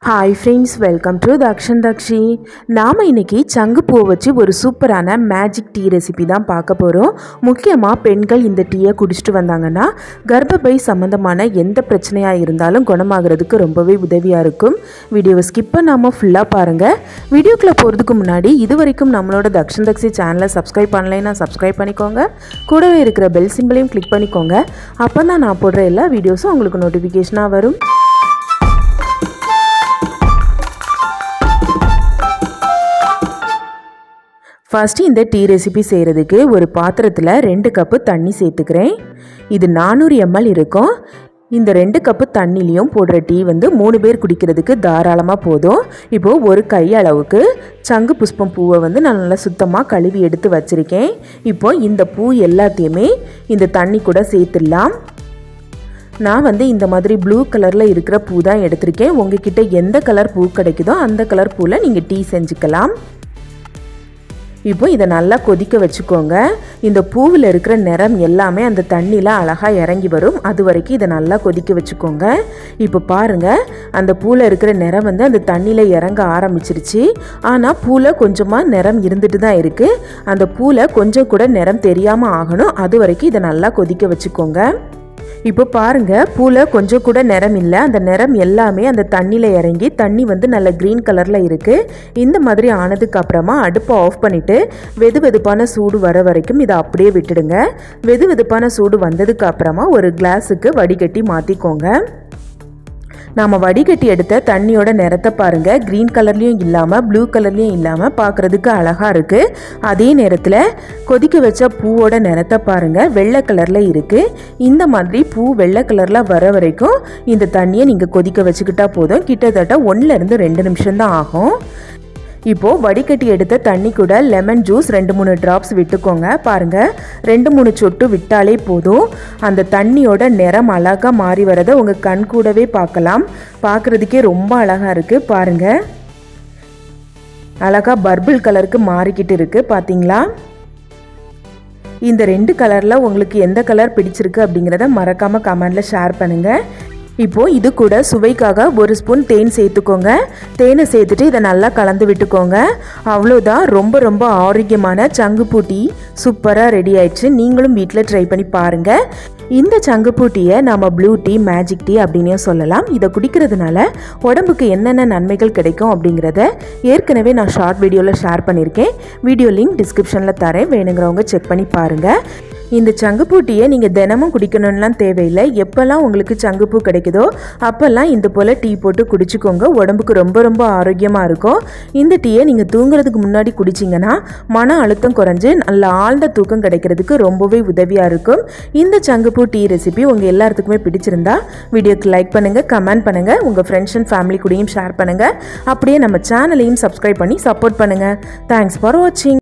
hi friends welcome to Dakshan Dakshi நாம் இன்னைக்கு சங்குப்பூவை வச்சு ஒரு சூப்பரான மேஜிக் டீ ரெசிபி தான் பார்க்க போகிறோம் முக்கியமாக பெண்கள் இந்த டீயை குடிச்சிட்டு வந்தாங்கன்னா கர்ப்பப்பை சம்மந்தமான எந்த பிரச்சனையாக இருந்தாலும் குணமாகிறதுக்கு ரொம்பவே உதவியாக இருக்கும் வீடியோவை ஸ்கிப் பண்ணாமல் ஃபுல்லாக பாருங்கள் வீடியோக்குள்ளே போகிறதுக்கு முன்னாடி இது வரைக்கும் நம்மளோட தக்ஷன் தக்ஷி சேனலை சப்ஸ்கிரைப் பண்ணலைன்னா சப்ஸ்கிரைப் பண்ணிக்கோங்க கூடவே இருக்கிற பெல் சிம்பிளையும் கிளிக் பண்ணிக்கோங்க அப்போ தான் நான் போடுற எல்லா வீடியோஸும் உங்களுக்கு நோட்டிஃபிகேஷனாக வரும் ஃபஸ்ட்டு இந்த டீ ரெசிபி செய்கிறதுக்கு ஒரு பாத்திரத்தில் ரெண்டு கப்பு தண்ணி சேர்த்துக்கிறேன் இது நானூறு எம்எல் இருக்கும் இந்த ரெண்டு கப்பு தண்ணிலையும் போடுற டீ வந்து மூணு பேர் குடிக்கிறதுக்கு தாராளமாக போதும் இப்போது ஒரு கை அளவுக்கு சங்கு புஷ்பம் பூவை வந்து நான் நல்லா சுத்தமாக கழுவி எடுத்து வச்சுருக்கேன் இப்போ இந்த பூ எல்லாத்தையுமே இந்த தண்ணி கூட சேர்த்துடலாம் நான் வந்து இந்த மாதிரி ப்ளூ கலரில் இருக்கிற பூ தான் எடுத்திருக்கேன் உங்ககிட்ட எந்த கலர் பூ கிடைக்குதோ அந்த கலர் பூவில் நீங்கள் டீ செஞ்சுக்கலாம் இப்போ இதை நல்லா கொதிக்க வச்சுக்கோங்க இந்த பூவில் இருக்கிற நிறம் எல்லாமே அந்த தண்ணியில் அழகாக இறங்கி வரும் அது வரைக்கும் இதை நல்லா கொதிக்க வச்சுக்கோங்க இப்போ பாருங்கள் அந்த பூவில் இருக்கிற நிறம் வந்து அந்த தண்ணியில் இறங்க ஆரம்பிச்சிருச்சு ஆனால் பூவில் கொஞ்சமாக நிறம் இருந்துட்டு தான் இருக்குது அந்த பூவில் கொஞ்சம் கூட நிறம் தெரியாமல் ஆகணும் அது வரைக்கும் இதை நல்லா கொதிக்க வச்சுக்கோங்க இப்போ பாருங்க பூவில் கொஞ்சம் கூட நிறம் இல்லை அந்த நிறம் எல்லாமே அந்த தண்ணியில் இறங்கி தண்ணி வந்து நல்ல க்ரீன் கலரில் இருக்குது இந்த மாதிரி ஆனதுக்கு அப்புறமா அடுப்பை ஆஃப் பண்ணிவிட்டு வெது வெதுப்பான சூடு வர வரைக்கும் இதை அப்படியே விட்டுடுங்க வெது வெதுப்பான சூடு வந்ததுக்கு அப்புறமா ஒரு கிளாஸுக்கு வடிகட்டி மாற்றிக்கோங்க நாம் வடிகட்டி எடுத்த தண்ணியோட நிறத்தை பாருங்கள் க்ரீன் கலர்லேயும் இல்லாமல் ப்ளூ கலர்லேயும் இல்லாமல் பார்க்குறதுக்கு அழகாக இருக்குது அதே நேரத்தில் கொதிக்க வச்ச பூவோட நிறத்தை பாருங்கள் வெள்ளை கலரில் இருக்குது இந்த மாதிரி பூ வெள்ளை கலரில் வர வரைக்கும் இந்த தண்ணியை நீங்கள் கொதிக்க வச்சுக்கிட்டா போதும் கிட்டத்தட்ட ஒன்றுலேருந்து ரெண்டு நிமிஷம் தான் ஆகும் இப்போது வடிகட்டி எடுத்த தண்ணி கூட லெமன் ஜூஸ் ரெண்டு மூணு ட்ராப்ஸ் விட்டுக்கோங்க பாருங்கள் ரெண்டு மூணு சொட்டு விட்டாலே போதும் அந்த தண்ணியோட நிறம் அழகாக மாறி வரதை உங்கள் கண் கூடவே பார்க்கலாம் பார்க்குறதுக்கே ரொம்ப அழகாக இருக்குது பாருங்கள் அழகாக பர்பிள் கலருக்கு மாறிக்கிட்டு இருக்குது பார்த்தீங்களா இந்த ரெண்டு கலரில் உங்களுக்கு எந்த கலர் பிடிச்சிருக்கு அப்படிங்கிறத மறக்காமல் கமெண்டில் ஷேர் பண்ணுங்கள் இப்போது இது கூட சுவைக்காக ஒரு ஸ்பூன் தேன் சேர்த்துக்கோங்க தேனை சேர்த்துட்டு இதை நல்லா கலந்து விட்டுக்கோங்க அவ்வளோதான் ரொம்ப ரொம்ப ஆரோக்கியமான சங்குப்பூ டீ சூப்பராக ரெடி ஆயிடுச்சு நீங்களும் வீட்டில் ட்ரை பண்ணி பாருங்கள் இந்த சங்குப்பூ டீயை நம்ம ப்ளூ டீ மேஜிக் டீ அப்படின்னே சொல்லலாம் இதை குடிக்கிறதுனால உடம்புக்கு என்னென்ன நன்மைகள் கிடைக்கும் அப்படிங்கிறத ஏற்கனவே நான் ஷார்ட் வீடியோவில் ஷேர் பண்ணியிருக்கேன் வீடியோ லிங்க் டிஸ்கிரிப்ஷனில் தரேன் வேணுங்கிறவங்க செக் பண்ணி பாருங்கள் இந்த சங்குப்பூ டீயை நீங்கள் தினமும் குடிக்கணும்லாம் தேவையில்லை எப்போல்லாம் உங்களுக்கு சங்குப்பூ கிடைக்குதோ அப்போல்லாம் இந்த போல் டீ போட்டு குடிச்சிக்கோங்க உடம்புக்கு ரொம்ப ரொம்ப ஆரோக்கியமாக இருக்கும் இந்த டீயை நீங்கள் தூங்குறதுக்கு முன்னாடி குடிச்சிங்கன்னா மன அழுத்தம் குறைஞ்சு நல்ல ஆழ்ந்த தூக்கம் கிடைக்கிறதுக்கு ரொம்பவே உதவியாக இருக்கும் இந்த சங்குப்பூ டீ ரெசிபி உங்கள் எல்லாத்துக்குமே பிடிச்சிருந்தா வீடியோக்கு லைக் பண்ணுங்கள் கமெண்ட் பண்ணுங்கள் உங்கள் ஃப்ரெண்ட்ஸ் அண்ட் ஃபேமிலி கூடயும் ஷேர் பண்ணுங்கள் அப்படியே நம்ம சேனலையும் சப்ஸ்கிரைப் பண்ணி சப்போர்ட் பண்ணுங்கள் தேங்க்ஸ் ஃபார் வாட்சிங்